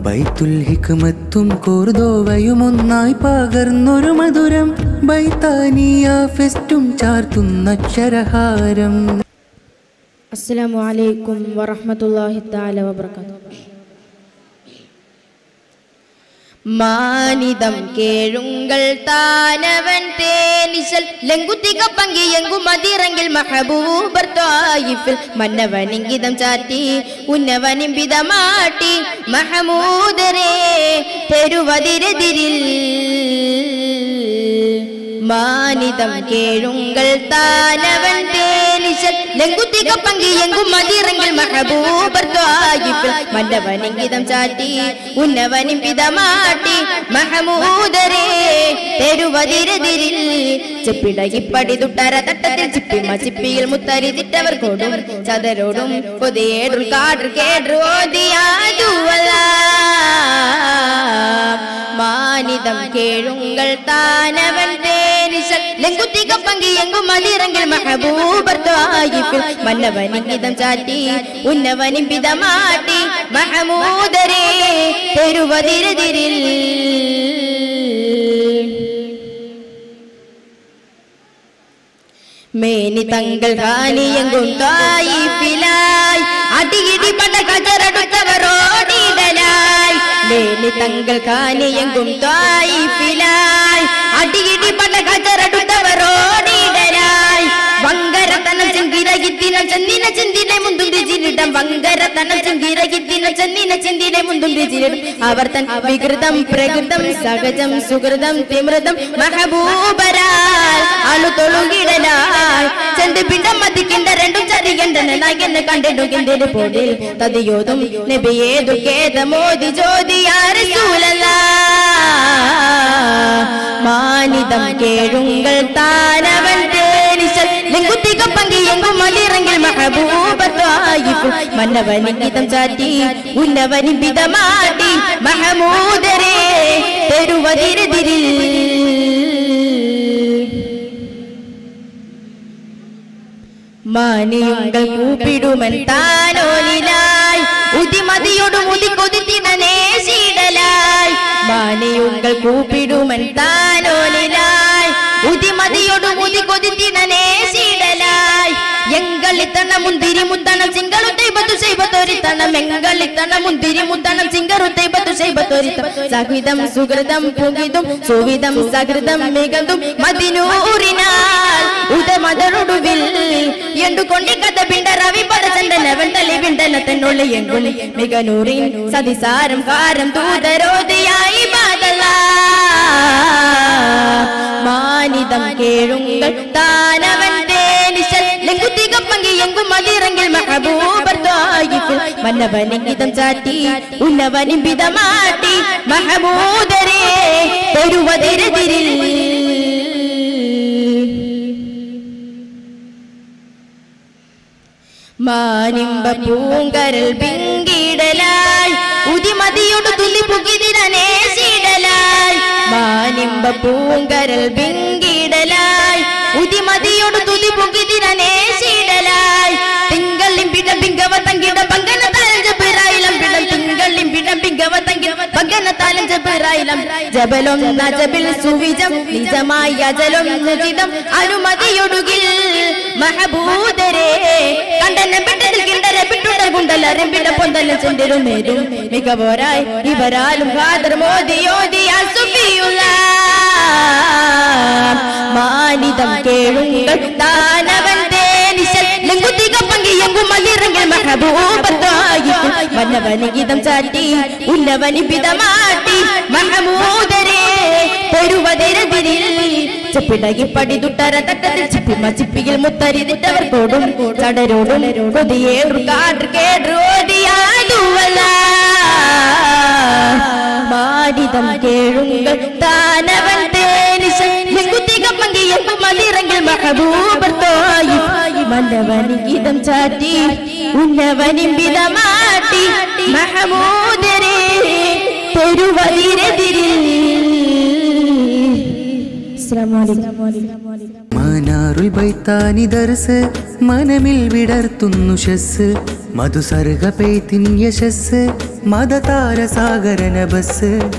ബൈത്തുൽ ഹിക്മത്തും കോർദോവയും ഒന്നായി പകർന്നൊരു മധുരം ബൈത്താനിയ ഫെസ്റ്റും ചാർത്തുന്നക്ഷരഹാരം അസ്സലാമു അലൈക്കും വറഹ്മത്തുള്ളാഹി തആല വബറകാതുഹു മാനിതം കേഴുങ്കൾ താനവൻ തേനിശൽ ലങ്കുത്തിക പങ്കി എങ്കും മതിറങ്കിൽ മഹബൂബർ ത്വായിഫിൽ മന്നവനിങ്കിതം ചാറ്റി ഉന്നവനിമ്പിതമാട്ടി മഹമൂദരേ തെരുവതിരെതിരിൽ മാനിതം കേഴുങ്കൾ താനവൻ തേനിശൽ ലങ്കുത്തിക പങ്കി എങ്കും മതിറങ്കിൽ മഹബൂബർ ത്വായിഫിൽ മന്നവനിങ്കിതം ചാറ്റി ഉന്നവനിമ്പിതമാട്ടി മഹമൂദരേ തെരുവതിരെതിരിൽ ചെപ്പിടകിപ്പടി തുട്ടര തട്ടത്തിൽ ചിപ്പിമ ചിപ്പിയിൽ മുത്തരിതിട്ടവർ കൊടും ചതരോടും കൊതിയേടും കാടർ കേടർ ഓതിയാതുവല്ല മാനിതം കേഴുങ്കൾ താനവൻ തേനിശൽ ലങ്കുത്തിക പങ്കി എങ്കും മതിറങ്കിൽ മഹബൂബർ ത്വായിഫിൽ മന്നവനിങ്കിതം ചാറ്റി ഉന്നവനിമ്പിതമാട്ടി മഹമൂദരേ തെരുവതിരെതിരിൽ മേനി തങ്ങൾ കാലിയെങ്കും തായിഫിലായി അടിയിടി പട കജറടുത്തവരോടിടലായി മേനി തങ്ങൾ കാലിയെങ്കും തായിഫിലായി അടിയിടി പട കജറടുത്തവരോടിടലായി വങ്കരത്തനം ചെങ്കിരകിത്തിന ചെന്നിന ചിന്തിനെ മുന്തും രുചിരിടം വങ്കരത്തനം ചെങ്കിരകിത്തിന ചെന്നിന ചിന്തിനെ മുന്തും രുചിരിടം അവർ തൻ വികൃതം പ്രകൃതം സഹജം സുഹൃതം തിമൃതം മഹബൂബരാൽ അണു തൊളുകിടലായി ചെണ്ട് പിണ്ടം മതിക്കിണ്ട രണ്ടും ചരികണ്ടന നഗന്ന് കണ്ടിടുകിന്റെ പോടിൽ തതിയോതും നബിയേതു കേതമോദി ജ്യോതിയാര മാനിതം കേഴുങ്കൾ താനവൻ തേനിശൽ ലിംഗുത്തിക പങ്കി എങ്കും മലിറങ്ങിൽ മഹബൂബത്വായിപ്പു മന്നവനിങ്കിതം ചാറ്റി ഉന്നവനിബിതമാട്ടി മഹമൂദരേ തെരുവതിരെതിരിൽ മാനിയുങ്കൾ കൂപ്പിടുമൻ താനോലിലായി ഉതിമതിയോടും ഉതിക്കൊതിത്തിടനേ ശീടലായി മാനിയുങ്കൾ കൂപ്പിടുമൻ താനോലിലായി ഉതിമതിയോടും ഉതിക്കൊതിത്തിടനേ ശീടലായി എങ്കളിത്തണ മുന്തിരി മുത്തണം ചിങ്കളു തൈബത്തു ചെയ്പത്തൊരിത്തണം എങ്കളിത്തണ മുന്തിരി മുത്തണം ചിങ്കറു തൈബത്തു ചെയ്പത്തൊരിത്തം സഹിതം സുഹൃതം പുകിതും സുവിധം സഹൃതം മികതും മതിനൂറിനാൽ ഉദമതറുടുവിൽ ಎಂದುಕೊಂಡಿ ಕದ ಬಿಂಡ ರವಿ ಪದ ಚಂದನ ವೆಂಟಲಿ ಬಿಂಡನ ತೆನ್ನೊಳ್ಳೆ ಎಂಗುಳಿ ಮಿಗನೂರಿನ್ ಸದಿಸಾರಂ ಕಾರಂ തൂതരോതിയായി ബാദല മാനിതം കേഴുങ്കൾ താനവൻ തേനിശൽ ലെങ്കുത്തിക പങ്കി എങ്കും മതിറങ്ങിൽ മഹബൂബർ ത്വായിഫിൽ മന്നവനിങ്കിതം ചാറ്റി ഉന്നവനിമ്പിതമാട്ടി മഹബൂദരേ തെരുവതിരെതിരിൽ മാനിമ്പ പൂങ്കരൽ പിങ്കിടലായി ഉതിമതിയോട് തുള്ളി പുകിതിരനേ ശീടലായി മാനിമ്പ പൂങ്കരൽ പിങ്കിടലായി ഉതിമതിയോട് തുള്ളി പുകിതിരനേ ശീടലായി തിങ്കളിം പിട പിങ്കവ തങ്കിട പങ്കന തലഞ്ച പിറായിലം പിടം തിങ്കളിം പിട പിങ്കവ തങ്കിട പങ്കന തലഞ്ച പിറായിലം ജബലം നജബിൽ സുവിജം നിജമായ ജലം നുചിതം അനുമതിയൊടുകിൽ മഹബൂദരേ കണ്ടന പെട്ടതിൽ കിണ്ടര പിട്ടുട കുണ്ടലരും പിട പൊന്തലും ചെണ്ടിരും മേരും മികവോരായി ഇവരാലും ഖാദർ മോദിയോദിയ സുഫിയുള്ള മാനിതം കേഴുങ്കൾ താനവൻ തേനിശൽ ലെങ്കുത്തിക പങ്കി എങ്കും മലിറങ്ങിൽ മഹബൂബത്തായിട്ടും വന്നവനിഗീതം ചാറ്റി ഉന്നവനിബിതമാട്ടി മഹമൂദരേ തെരുവതിരെതിരിൽ ചെപ്പിടകി പടി തുട്ടര തട്ടത്തിൽ ചിപ്പിമ ചിപ്പിയിൽ മുത്തരിതിട്ടവർ കൊടും ചടരോടും കൊതിയേറു കാട്ടു കേട്ടു ഓടിയാടുവല്ല മാടിതം കേഴുങ്കൾ താനവൻ തേനിശൽ ലിംഗുത്തിക പങ്കിയപ്പു മതിറങ്ങിൽ മഹബൂബർ തോയി മന്നവനിഗീതം ചാറ്റി ഉന്നവനിമ്പിതമാട്ടി മഹമൂദരേ തെരുവതിരെതിരിൽ മാനാറുൽ ബൈത്താനി ദർസ് മനമിൽ വിടർത്തുന്നു ഷസ് മധുസർഗ പെയ്ത്തിൻ യശസ് മതതാര സാഗരന ബസ്